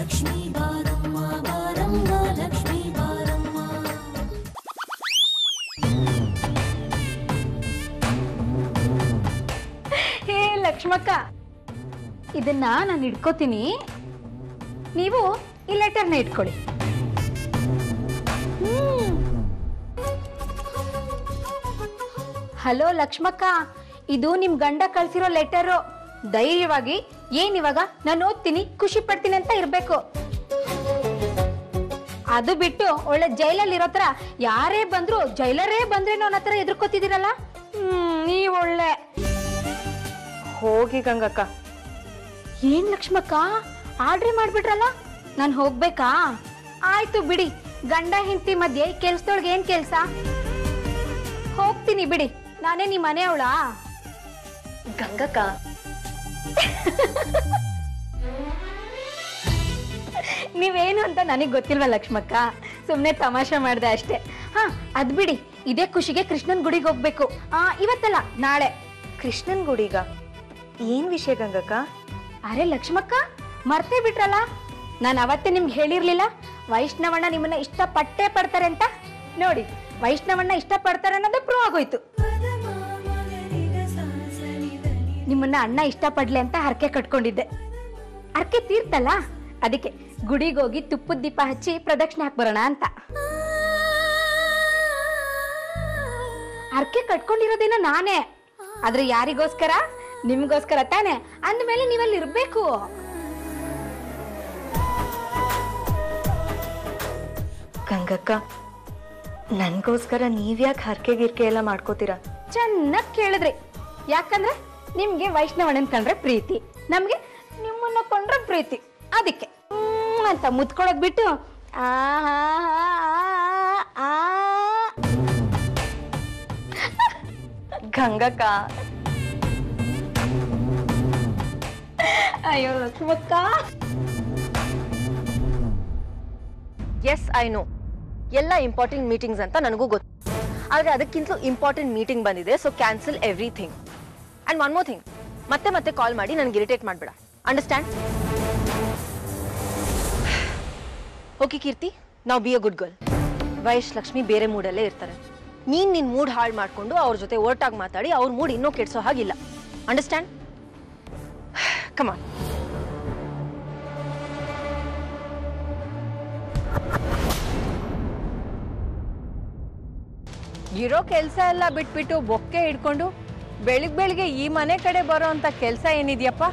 ಲಕ್ಷ್ಮೀ ಬಾರಮ್ಮ ಬಾರಮ್ಮ ಲಕ್ಷ್ಮೀ ಬಾರಮ್ಮ ಹೇ ಲಕ್ಷ್ಮಕ್ಕ ಇದನ್ನ ನಾನು ಇಟ್ಕೋತೀನಿ ನೀವು ಈ ಲೆಟರ್ನ ಇಟ್ಕೊಳ್ಳಿ ಹಲೋ ಲಕ್ಷ್ಮಕ್ಕ ಇದು ನಿಮ್ ಗಂಡ ಕಳ್ಸಿರೋ ಲೆಟರು ಧೈರ್ಯವಾಗಿ ಏನ್ ಇವಾಗ ನಾನು ಓದ್ತೀನಿ ಖುಷಿ ಪಡ್ತೀನಿ ಅಂತ ಇರ್ಬೇಕು ಅದು ಬಿಟ್ಟು ಒಳ್ಳೆ ಜೈಲಲ್ಲಿ ಇರೋ ತರ ಯಾರೇ ಬಂದ್ರು ಜೈಲರೇ ಬಂದ್ರೇನೋ ಅನ್ನೋ ತರ ಎದುರ್ಕೋತಿದ್ದೀರಲ್ಲ ಹ್ಮ್ ನೀವ್ ಒಳ್ಳೆ ಹೋಗಿ ಗಂಗಕ್ಕ ಏನ್ ಲಕ್ಷ್ಮಕ್ಕ ಆರ್ಡ್ರಿ ಮಾಡ್ಬಿಟ್ರಲ್ಲ ನಾನ್ ಹೋಗ್ಬೇಕಾ ಆಯ್ತು ಬಿಡಿ ಗಂಡ ಹೆಂಡತಿ ಮಧ್ಯೆ ಕೆಲ್ಸದೊಳಗೆ ಏನ್ ಕೆಲ್ಸ ಹೋಗ್ತೀನಿ ಬಿಡಿ ನಾನೇ ನಿಮ್ ಮನೆಯವಳಾ ಗಂಗಕ್ಕ ನೀವೇನು ಅಂತ ನನಗ್ ಗೊತ್ತಿಲ್ವಾ ಲಕ್ಷ್ಮಕ್ಕ ಸುಮ್ನೆ ತಮಾಷೆ ಮಾಡ್ದೆ ಅಷ್ಟೇ ಹಾ ಅದ್ ಬಿಡಿ ಇದೇ ಖುಷಿಗೆ ಕೃಷ್ಣನ್ ಗುಡಿಗೆ ಹೋಗ್ಬೇಕು ಆ ಇವತ್ತಲ್ಲ ನಾಳೆ ಕೃಷ್ಣನ್ ಗುಡಿಗ ಏನ್ ವಿಷಯ ಗಂಗಕ್ಕ ಅರೆ ಲಕ್ಷ್ಮಕ್ಕ ಮರ್ತೇ ಬಿಟ್ರಲ್ಲ ನಾನು ಅವತ್ತೇ ನಿಮ್ಗೆ ಹೇಳಿರ್ಲಿಲ್ಲ ವೈಷ್ಣವಣ್ಣ ನಿಮ್ಮನ್ನ ಇಷ್ಟ ಪಟ್ಟೇ ಪಡ್ತಾರೆ ಅಂತ ನೋಡಿ ವೈಷ್ಣವಣ್ಣ ಇಷ್ಟ ಪಡ್ತಾರೆ ಅನ್ನೋದು ಪ್ರೂವ್ ಆಗೋಯ್ತು ನಿಮ್ಮನ್ನ ಅಣ್ಣ ಇಷ್ಟ ಪಡ್ಲಿ ಅಂತ ಹರಕೆ ಕಟ್ಕೊಂಡಿದ್ದೆ ಹರಕೆ ತೀರ್ತಲ್ಲ ಅದಕ್ಕೆ ಗುಡಿಗೆ ಹೋಗಿ ತುಪ್ಪದ ದೀಪ ಹಚ್ಚಿ ಪ್ರದಕ್ಷಿಣೆ ಹಾಕ್ ಬರೋಣ ಅಂತ ಹರಕೆ ಕಟ್ಕೊಂಡಿರೋದೇನೋ ನಾನೇ ಆದ್ರೆ ಯಾರಿಗೋಸ್ಕರ ನಿಮ್ಗೋಸ್ಕರ ತಾನೆ ಅಂದ್ಮೇಲೆ ನೀವಲ್ಲಿ ಇರ್ಬೇಕು ಗಂಗಕ್ಕ ನನ್ಗೋಸ್ಕರ ನೀವ್ಯಾಕೆ ಹರಕೆ ಗಿರ್ಕೆ ಎಲ್ಲ ಮಾಡ್ಕೋತೀರಾ ಚೆನ್ನಾಗಿ ಕೇಳಿದ್ರಿ ಯಾಕಂದ್ರೆ ನಿಮ್ಗೆ ವೈಷ್ಣವಣ್ಣನ್ ಕಂಡ್ರೆ ಪ್ರೀತಿ ನಮ್ಗೆ ನಿಮ್ಮನ್ನ ಕೊಂಡ್ರೆ ಪ್ರೀತಿ ಅದಕ್ಕೆ ಹ್ಮ್ ಅಂತ ಮುತ್ಕೊಳಕ್ ಬಿಟ್ಟು ಆ ಆ, ಆ, ಆ. ಗಂಗಕ್ಕ ಅಯ್ಯೋ ಲಕ್ಷ್ಮಕ್ಕ ಎಸ್ ಐ ನೋ ಎಲ್ಲ ಇಂಪಾರ್ಟೆಂಟ್ ಮೀಟಿಂಗ್ಸ್ ಅಂತ ನನಗೂ ಗೊತ್ತು ಆದ್ರೆ ಅದಕ್ಕಿಂತಲೂ ಇಂಪಾರ್ಟೆಂಟ್ ಮೀಟಿಂಗ್ ಬಂದಿದೆ so cancel everything and one more thing ಮತ್ತೆ ಮತ್ತೆ ಕಾಲ್ ಮಾಡಿ ನನಗೆ ಇರಿಟೇಟ್ ಮಾಡಬೇಡ ಅಂಡರ್ಸ್ಟ್ಯಾಂಡ್ ಓಕೆ ಕೀರ್ತಿ ನಾವು ಬಿ ಅ ಗುಡ್ ಗರ್ಲ್ ವಯಶ್ ಲಕ್ಷ್ಮಿ ಬೇರೆ ಮೂಡಲ್ಲೇ ಇರ್ತಾರೆ ನೀನ್ ನಿನ್ ಮೂಡ್ ಹಾಳು ಮಾಡ್ಕೊಂಡು ಅವ್ರ ಜೊತೆ ಒರ್ಟಾಗಿ ಮಾತಾಡಿ ಅವ್ರ ಮೂಡ್ ಇನ್ನೂ ಕೆಡ್ಸೋ ಹಾಗಿಲ್ಲ ಅಂಡರ್ಸ್ಟ್ಯಾಂಡ್ ಕಮಾನ್ ಇರೋ ಕೆಲಸ ಎಲ್ಲ ಬಿಟ್ಬಿಟ್ಟು ಬೊಕ್ಕೆ ಹಿಡ್ಕೊಂಡು ಬೆಳಿಗ್ ಬೆಳಿಗ್ಗೆ ಈ ಮನೆ ಕಡೆ ಬರೋ ಅಂತ ಕೆಲಸ ಏನಿದೆಯಪ್ಪ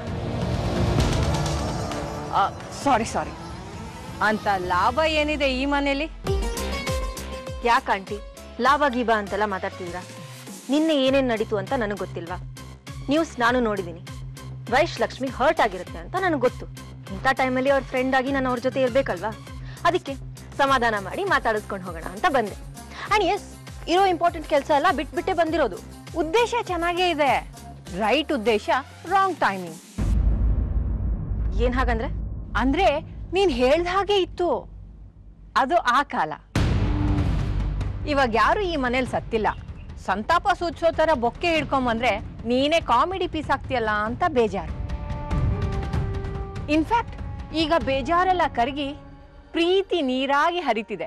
ಸಾರಿ ಸಾರಿ ಅಂತ ಲಾಭ ಏನಿದೆ ಈ ಮನೇಲಿ ಯಾಕೆ ಆಂಟಿ ಲಾಭ ಗೀಬ ಅಂತೆಲ್ಲ ಮಾತಾಡ್ತಿದ್ದೀರಾ ನಿನ್ನೆ ಏನೇನ್ ನಡೀತು ಅಂತ ನನಗೆ ಗೊತ್ತಿಲ್ವಾ ನ್ಯೂಸ್ ನಾನು ನೋಡಿದ್ದೀನಿ ವೈಶ್ ಲಕ್ಷ್ಮಿ ಹರ್ಟ್ ಆಗಿರುತ್ತೆ ಅಂತ ನನಗೆ ಗೊತ್ತು ಇಂಥ ಟೈಮಲ್ಲಿ ಅವ್ರ ಫ್ರೆಂಡ್ ಆಗಿ ನಾನು ಅವ್ರ ಜೊತೆ ಇರ್ಬೇಕಲ್ವಾ ಅದಕ್ಕೆ ಸಮಾಧಾನ ಮಾಡಿ ಮಾತಾಡಿಸ್ಕೊಂಡು ಹೋಗೋಣ ಅಂತ ಬಂದೆ ಅಂಡ್ ಎಸ್ ಇರೋ ಇಂಪಾರ್ಟೆಂಟ್ ಕೆಲಸ ಎಲ್ಲ ಬಿಟ್ಬಿಟ್ಟೆ ಬಂದಿರೋದು ಉದ್ದೇಶ ಚೆನ್ನಾಗೇ ಇದೆ ರೈಟ್ ಉದ್ದೇಶ ರಾಂಗ್ ಟೈಮಿಂಗ್ ಏನ್ ಹಾಗಂದ್ರೆ ಅಂದ್ರೆ ನೀನ್ ಹೇಳ್ದ ಹಾಗೆ ಇತ್ತು ಅದು ಆ ಕಾಲ ಇವಾಗ ಯಾರು ಈ ಮನೇಲಿ ಸತ್ತಿಲ್ಲ ಸಂತಾಪ ಸೂಚಿಸೋ ತರ ಬೊಕ್ಕೆ ಹಿಡ್ಕೊಂಬಂದ್ರೆ ನೀನೇ ಕಾಮಿಡಿ ಪೀಸ್ ಆಗ್ತೀಯಲ್ಲ ಅಂತ ಬೇಜಾರು ಇನ್ಫ್ಯಾಕ್ಟ್ ಈಗ ಬೇಜಾರೆಲ್ಲ ಕರಗಿ ಪ್ರೀತಿ ನೀರಾಗಿ ಹರಿತಿದೆ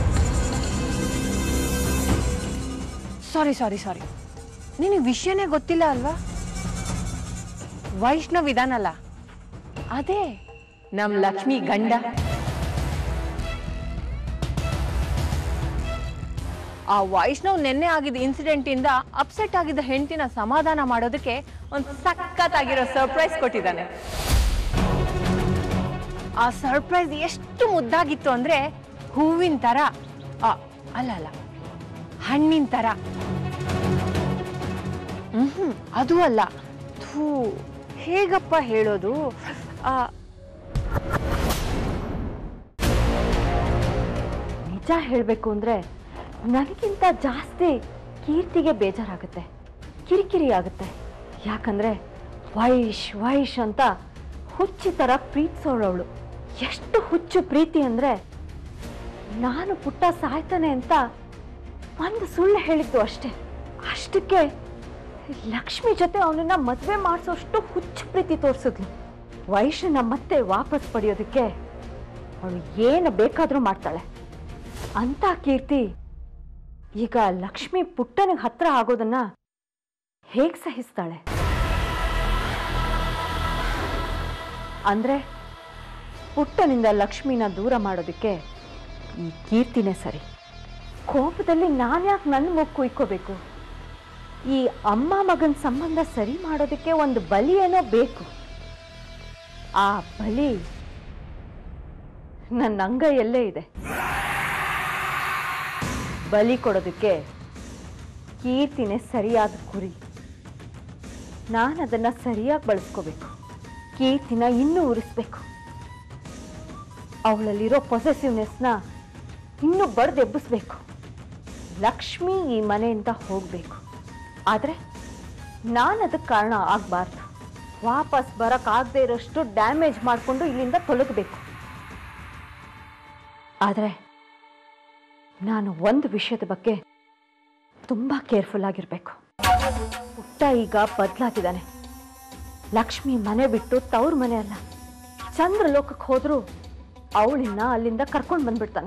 ಸಾರಿ ಸಾರಿ ಸಾರಿ ನಿನಗೆ ವಿಷಯನೇ ಗೊತ್ತಿಲ್ಲ ಅಲ್ವಾ ವೈಷ್ಣವ್ ಇದಾನಲ್ಲ ಅದೇ ನಮ್ ಲಕ್ಷ್ಮಿ ಗಂಡ ಆ ವೈಷ್ಣವ್ ನೆನ್ನೆ ಆಗಿದ್ದ ಇನ್ಸಿಡೆಂಟ್ ಇಂದ ಅಪ್ಸೆಟ್ ಆಗಿದ್ದ ಹೆಂಡತಿನ ಸಮಾಧಾನ ಮಾಡೋದಕ್ಕೆ ಒಂದು ಸಖತ್ತಾಗಿರೋ ಸರ್ಪ್ರೈಸ್ ಕೊಟ್ಟಿದ್ದಾನೆ ಆ ಸರ್ಪ್ರೈಸ್ ಎಷ್ಟು ಮುದ್ದಾಗಿತ್ತು ಅಂದ್ರೆ ಹೂವಿನ ತರ ಆ, ಅಲ್ಲ ಅಲ್ಲ ಹಣ್ಣಿನ ತರ ಹ್ಮ್ ಅದು ಅಲ್ಲ ಥೂ ಹೇಗಪ್ಪ ಹೇಳೋದು ಆ ನಿಜ ಹೇಳಬೇಕು ಅಂದರೆ ನನಗಿಂತ ಜಾಸ್ತಿ ಕೀರ್ತಿಗೆ ಬೇಜಾರಾಗುತ್ತೆ ಕಿರಿಕಿರಿ ಆಗುತ್ತೆ ಯಾಕಂದರೆ ವೈಶ್ ವೈಶ್ ಅಂತ ಹುಚ್ಚಿ ಥರ ಪ್ರೀತಿಸೋಳವಳು ಎಷ್ಟು ಹುಚ್ಚು ಪ್ರೀತಿ ಅಂದರೆ ನಾನು ಪುಟ್ಟ ಸಾಯ್ತಾನೆ ಅಂತ ಒಂದು ಸುಳ್ಳು ಹೇಳಿದ್ದು ಅಷ್ಟೇ ಅಷ್ಟಕ್ಕೆ ಲಕ್ಷ್ಮಿ ಜೊತೆ ಅವನನ್ನ ಮದುವೆ ಮಾಡಿಸೋಷ್ಟು ಹುಚ್ಚು ಪ್ರೀತಿ ತೋರಿಸಿದ್ಲು ವೈಶನ್ನ ಮತ್ತೆ ವಾಪಸ್ ಪಡೆಯೋದಕ್ಕೆ ಅವಳು ಏನು ಬೇಕಾದರೂ ಮಾಡ್ತಾಳೆ ಅಂತ ಕೀರ್ತಿ ಈಗ ಲಕ್ಷ್ಮಿ ಪುಟ್ಟನಿಗೆ ಹತ್ರ ಆಗೋದನ್ನ ಹೇಗ್ ಸಹಿಸ್ತಾಳೆ ಅಂದ್ರೆ ಪುಟ್ಟನಿಂದ ಲಕ್ಷ್ಮಿನ ದೂರ ಮಾಡೋದಕ್ಕೆ ಈ ಕೀರ್ತಿನೇ ಸರಿ ಕೋಪದಲ್ಲಿ ನಾನ್ಯಾಕೆ ನನ್ನ ಮುಖ ಕುಯ್ಕೋಬೇಕು ಈ ಅಮ್ಮ ಮಗನ ಸಂಬಂಧ ಸರಿ ಮಾಡೋದಕ್ಕೆ ಒಂದು ಬಲಿ ಏನೋ ಬೇಕು ಆ ಬಲಿ ನನ್ನ ಅಂಗೈಯಲ್ಲೇ ಇದೆ ಬಲಿ ಕೊಡೋದಕ್ಕೆ ಕೀರ್ತಿನೇ ಸರಿಯಾದ ಕುರಿ ನಾನು ಅದನ್ನ ಸರಿಯಾಗಿ ಬಳಸ್ಕೋಬೇಕು ಕೀರ್ತಿನ ಇನ್ನೂ ಉರಿಸ್ಬೇಕು ಅವಳಲ್ಲಿರೋ ಪೊಸೆಸಿವ್ನೆಸ್ನ ಇನ್ನೂ ಬಡ್ದೆಬ್ಬಿಸ್ಬೇಕು ಲಕ್ಷ್ಮಿ ಈ ಮನೆಯಿಂದ ಹೋಗಬೇಕು ಆದರೆ ನಾನು ಅದಕ್ಕೆ ಕಾರಣ ಆಗಬಾರ್ದು ವಾಪಸ್ ಬರೋಕ್ಕಾಗದೇ ಇರೋಷ್ಟು ಡ್ಯಾಮೇಜ್ ಮಾಡಿಕೊಂಡು ಇಲ್ಲಿಂದ ತೊಲಗಬೇಕು ಆದರೆ ನಾನು ಒಂದು ವಿಷಯದ ಬಗ್ಗೆ ತುಂಬ ಕೇರ್ಫುಲ್ ಆಗಿರಬೇಕು ಪುಟ್ಟ ಈಗ ಬದಲಾಗಿದ್ದಾನೆ ಲಕ್ಷ್ಮಿ ಮನೆ ಬಿಟ್ಟು ತವ್ರ ಮನೆ ಅಲ್ಲ ಚಂದ್ರ ಲೋಕಕ್ಕೆ ಹೋದ್ರು ಅವಳಿನ್ನ ಅಲ್ಲಿಂದ ಕರ್ಕೊಂಡು ಬಂದ್ಬಿಡ್ತಾನೆ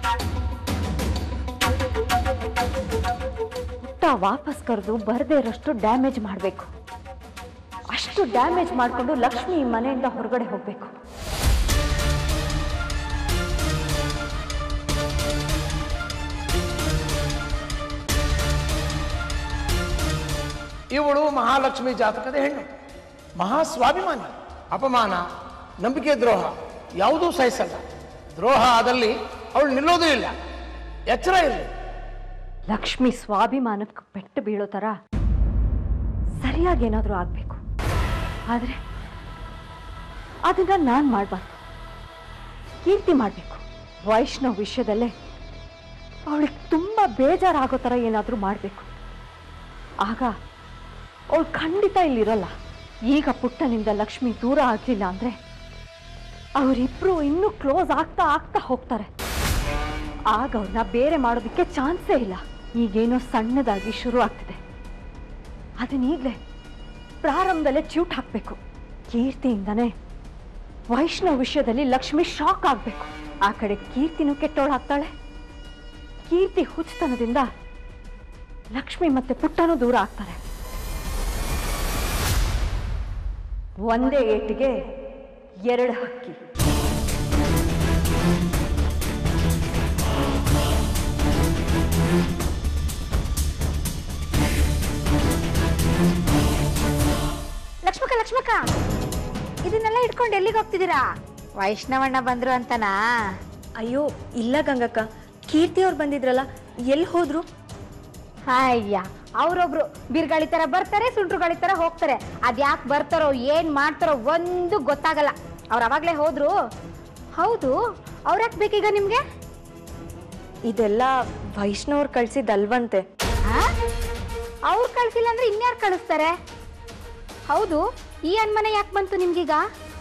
ಪುಟ್ಟ ವಾಪಸ್ ಕರೆದು ಬರದೇ ಇರೋಷ್ಟು ಡ್ಯಾಮೇಜ್ ಮಾಡಬೇಕು ಅಷ್ಟು ಡ್ಯಾಮೇಜ್ ಮಾಡಿಕೊಂಡು ಲಕ್ಷ್ಮಿ ಈ ಮನೆಯಿಂದ ಹೊರಗಡೆ ಹೋಗಬೇಕು ಇವಳು ಮಹಾಲಕ್ಷ್ಮಿ ಜಾತಕದ ಹೆಣ್ಣು ಮಹಾ ಸ್ವಾಭಿಮಾನಿ ಅಪಮಾನ ನಂಬಿಕೆ ದ್ರೋಹ ಯಾವುದೂ ಸಹಿಸಲ್ಲ ದ್ರೋಹ ಆದಲ್ಲಿ ಅವಳು ನಿಲ್ಲೋದೂ ಇಲ್ಲ ಎಚ್ಚರ ಇರಲಿ ಲಕ್ಷ್ಮಿ ಸ್ವಾಭಿಮಾನಕ್ಕೆ ಪೆಟ್ಟು ಬೀಳೋ ಥರ ಸರಿಯಾಗಿ ಏನಾದರೂ ಆಗಬೇಕು ಆದರೆ ಅದನ್ನ ನಾನು ಮಾಡಬಾರ್ದು ಕೀರ್ತಿ ಮಾಡಬೇಕು ವೈಷ್ಣವ್ ವಿಷಯದಲ್ಲೇ ಅವಳಿಗೆ ತುಂಬ ಬೇಜಾರಾಗೋ ಥರ ಏನಾದರೂ ಮಾಡಬೇಕು ಆಗ ಅವಳು ಖಂಡಿತ ಇಲ್ಲಿರಲ್ಲ ಈಗ ಪುಟ್ಟನಿಂದ ಲಕ್ಷ್ಮಿ ದೂರ ಆಗಲಿಲ್ಲ ಅಂದರೆ ಅವರಿಬ್ಬರು ಇನ್ನೂ ಕ್ಲೋಸ್ ಆಗ್ತಾ ಆಗ್ತಾ ಹೋಗ್ತಾರೆ ಆಗ ಅವ್ರನ್ನ ಬೇರೆ ಮಾಡೋದಕ್ಕೆ ಚಾನ್ಸೇ ಇಲ್ಲ ಈಗೇನೋ ಸಣ್ಣದಾಗಿ ಶುರು ಆಗ್ತಿದೆ ಅದನ್ನೀಗಲೇ ಪ್ರಾರಂಭದಲ್ಲೇ ಚ್ಯೂಟ್ ಹಾಕಬೇಕು ಕೀರ್ತಿಯಿಂದನೇ ವೈಷ್ಣವ್ ವಿಷಯದಲ್ಲಿ ಲಕ್ಷ್ಮಿ ಶಾಕ್ ಆಗಬೇಕು ಆ ಕಡೆ ಕೀರ್ತಿನೂ ಕೆಟ್ಟವಳು ಆಗ್ತಾಳೆ ಕೀರ್ತಿ ಹುಚ್ಚತನದಿಂದ ಲಕ್ಷ್ಮಿ ಮತ್ತೆ ಪುಟ್ಟನೂ ದೂರ ಆಗ್ತಾರೆ ಒಂದೇ ಏಟಿಗೆ ಎರಡು ಹಕ್ಕಿ ಲಕ್ಷ್ಮಕ್ಕ ಲಕ್ಷ್ಮಕ್ಕ ಇದನ್ನೆಲ್ಲ ಇಟ್ಕೊಂಡು ಎಲ್ಲಿಗೆ ಹೋಗ್ತಿದ್ದೀರಾ ವೈಷ್ಣವಣ್ಣ ಬಂದ್ರು ಅಂತನಾ ಅಯ್ಯೋ ಇಲ್ಲ ಗಂಗಕ್ಕ ಕೀರ್ತಿ ಅವ್ರು ಬಂದಿದ್ರಲ್ಲ ಎಲ್ಲಿ ಹೋದ್ರು ಅಯ್ಯ ಅವ್ರೊಬ್ರು ಬಿರ್ಗಾಳಿ ತರ ಬರ್ತಾರೆ ಸುಂಟ್ರುಗಾಳಿ ತರ ಹೋಗ್ತಾರೆ ಅದ್ಯಾಕ್ ಬರ್ತಾರೋ ಏನ್ ಮಾಡ್ತಾರೋ ಒಂದು ಗೊತ್ತಾಗಲ್ಲ ಅವ್ರು ಅವಾಗ್ಲೇ ಹೋದ್ರು ಹೌದು ಅವ್ರ್ಯಾಕ್ ಬೇಕೀಗ ನಿಮ್ಗೆ ಇದೆಲ್ಲ ವೈಷ್ಣವ್ರು ಕಳ್ಸಿದ್ದಲ್ವಂತೆ ಅವ್ರು ಕಳ್ಸಿಲ್ಲ ಅಂದ್ರೆ ಇನ್ಯಾರು ಕಳಿಸ್ತಾರೆ ಹೌದು ಈ ಅನ್ಮನೆ ಯಾಕೆ ಬಂತು ನಿಮ್ಗೀಗ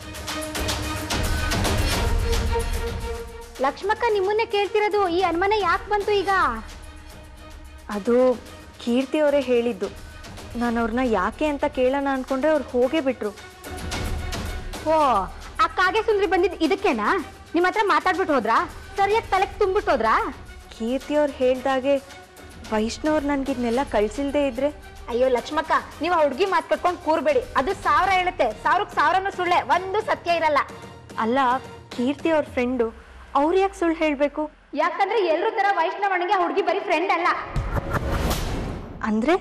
ಲಕ್ಷ್ಮಕ್ಕ ನಿಮ್ಮನ್ನೇ ಕೇಳ್ತಿರೋದು ಈ ಅನ್ಮನೆ ಯಾಕೆ ಬಂತು ಈಗ ಅದು ಕೀರ್ತಿ ಅವರೇ ಹೇಳಿದ್ದು ನಾನು ಅವ್ರನ್ನ ಯಾಕೆ ಅಂತ ಕೇಳೋಣ ಅನ್ಕೊಂಡ್ರೆ ಅವ್ರು ಹೋಗೇ ಬಿಟ್ರು ಓ ಆ ಕಾಗೆ ಸುಂದ್ರಿ ಬಂದಿದ್ ಇದಕ್ಕೇನಾ ನಿಮ್ಮ ಹತ್ರ ಮಾತಾಡ್ಬಿಟ್ಟು ಹೋದ್ರಾ ಸರಿಯಾಗಿ ತಲೆಗೆ ತುಂಬಿಟ್ಟು ಹೋದ್ರಾ ಕೀರ್ತಿ ಅವ್ರು ಹೇಳ್ದಾಗೆ ವೈಷ್ಣವ್ರು ನನ್ಗೆ ಇದನ್ನೆಲ್ಲ ಕಳ್ಸಿಲ್ದೇ ಇದ್ರೆ ಅಯ್ಯೋ ಲಕ್ಷ್ಮಕ್ಕ ನೀವು ಆ ಹುಡ್ಗಿ ಮಾತ್ ಕಟ್ಕೊಂಡು ಕೂರ್ಬೇಡಿ ಅದು ಸಾವಿರ ಹೇಳುತ್ತೆ ಸಾವಿರಕ್ಕೆ ಸಾವಿರನೂ ಸುಳ್ಳೆ ಒಂದು ಸತ್ಯ ಇರಲ್ಲ ಅಲ್ಲ ಕೀರ್ತಿ ಅವ್ರ ಫ್ರೆಂಡು ಅವ್ರು ಯಾಕೆ ಸುಳ್ಳು ಹೇಳಬೇಕು ಯಾಕಂದ್ರೆ ಎಲ್ರೂ ತರ ವೈಷ್ಣವನಿಗೆ ಆ ಹುಡ್ಗಿ ಬರೀ ಫ್ರೆಂಡ್ ಅಲ್ಲ ಅಂದ್ರೆ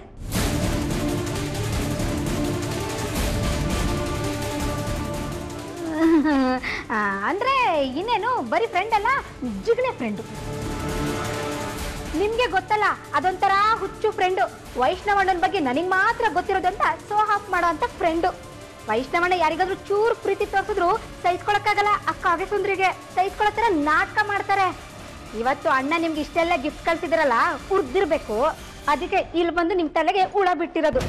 ಆ, ಅಂದ್ರೆ ಇನ್ನೇನು ಬರೀ ಫ್ರೆಂಡ್ ಅಲ್ಲ ಜಿಗಣೆ ಫ್ರೆಂಡು ನಿಮ್ಗೆ ಗೊತ್ತಲ್ಲ ಅದೊಂಥರ ಹುಚ್ಚು ಫ್ರೆಂಡು ವೈಷ್ಣವಣ್ಣನ ಬಗ್ಗೆ ನನಗೆ ಮಾತ್ರ ಗೊತ್ತಿರೋದಂತ ಸೋ ಹಾಫ್ ಮಾಡೋ ಅಂತ ಫ್ರೆಂಡು ವೈಷ್ಣವಣ್ಣ ಯಾರಿಗಾದ್ರೂ ಚೂರು ಪ್ರೀತಿ ತೋರಿಸಿದ್ರು ಸಹಿಸ್ಕೊಳಕ್ಕಾಗಲ್ಲ ಆ ಕಾವ್ಯ ಸುಂದ್ರಿಗೆ ಸಹಿಸ್ಕೊಳೋ ಥರ ನಾಟಕ ಮಾಡ್ತಾರೆ ಇವತ್ತು ಅಣ್ಣ ನಿಮ್ಗೆ ಇಷ್ಟೆಲ್ಲ ಗಿಫ್ಟ್ ಕಳ್ಸಿದ್ರಲ್ಲ ಉರ್ದಿರ್ಬೇಕು ಅದಕ್ಕೆ ಇಲ್ಲಿ ಬಂದು ನಿಮ್ ತಲೆಗೆ ಹುಳ ಬಿಟ್ಟಿರೋದು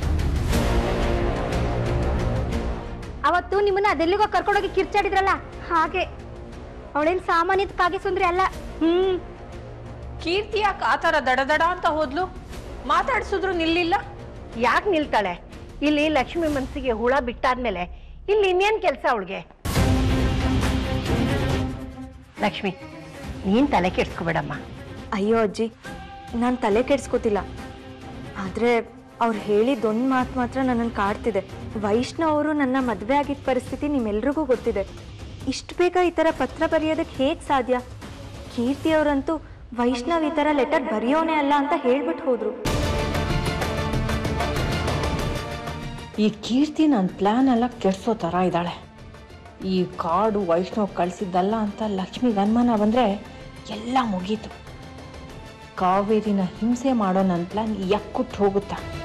ಅವತ್ತು ನಿಮ್ಮನ್ನ ಅದೆಲ್ಲಿಗೋ ಕರ್ಕೊಂಡೋಗಿ ಕಿರ್ಚಾಡಿದ್ರಲ್ಲ ಹಾಗೆ ಅವಳೇನ್ ಸಾಮಾನ್ಯದ ಕಾಗೆ ಸುಂದ್ರಿ ಅಲ್ಲ ಹ್ಮ್ ಕೀರ್ತಿ ಯಾಕೆ ಆ ಥರ ದಡದಡ ಅಂತ ಹೋದ್ಲು ಮಾತಾಡ್ಸಿದ್ರು ನಿಲ್ಲಿಲ್ಲ ಯಾಕೆ ನಿಲ್ತಾಳೆ ಇಲ್ಲಿ ಲಕ್ಷ್ಮಿ ಮನ್ಸಿಗೆ ಹುಳ ಬಿಟ್ಟಾದ್ಮೇಲೆ ಇಲ್ಲಿ ಇನ್ನೇನ್ ಕೆಲಸ ಅವಳಿಗೆ ಲಕ್ಷ್ಮಿ ನೀನ್ ತಲೆ ಕೆಡ್ಸ್ಕೊಬೇಡಮ್ಮ ಅಯ್ಯೋ ಅಜ್ಜಿ ನಾನು ತಲೆ ಕೆಡ್ಸ್ಕೊತಿಲ್ಲ ಆದರೆ ಅವ್ರು ಹೇಳಿದ್ದೊಂದು ಮಾತು ಮಾತ್ರ ನನ್ನನ್ನು ಕಾಡ್ತಿದೆ ವೈಷ್ಣವ್ ಅವರು ನನ್ನ ಮದುವೆ ಆಗಿದ್ದ ಪರಿಸ್ಥಿತಿ ನಿಮ್ಮೆಲ್ರಿಗೂ ಗೊತ್ತಿದೆ ಇಷ್ಟು ಬೇಗ ಈ ಥರ ಪತ್ರ ಬರೆಯೋದಕ್ಕೆ ಹೇಗೆ ಸಾಧ್ಯ ಕೀರ್ತಿ ಅವರಂತೂ ವೈಷ್ಣವ್ ಈ ಥರ ಲೆಟರ್ ಬರೆಯೋನೇ ಅಲ್ಲ ಅಂತ ಹೇಳ್ಬಿಟ್ಟು ಹೋದ್ರು ಈ ಕೀರ್ತಿ ನನ್ನ ಪ್ಲ್ಯಾನ್ ಎಲ್ಲ ಕೆಡ್ಸೋ ಥರ ಇದ್ದಾಳೆ ಈ ಕಾಡು ವೈಷ್ಣವ್ ಕಳಿಸಿದ್ದಲ್ಲ ಅಂತ ಲಕ್ಷ್ಮಿಗೆ ಅನುಮಾನ ಬಂದರೆ ಎಲ್ಲ ಮುಗೀತು ಕಾವೇರಿನ ಹಿಂಸೆ ಮಾಡೋ ನನ್ನ ಪ್ಲ್ಯಾನ್ ಯಕ್ಕುಟ್ಟು ಹೋಗುತ್ತಾ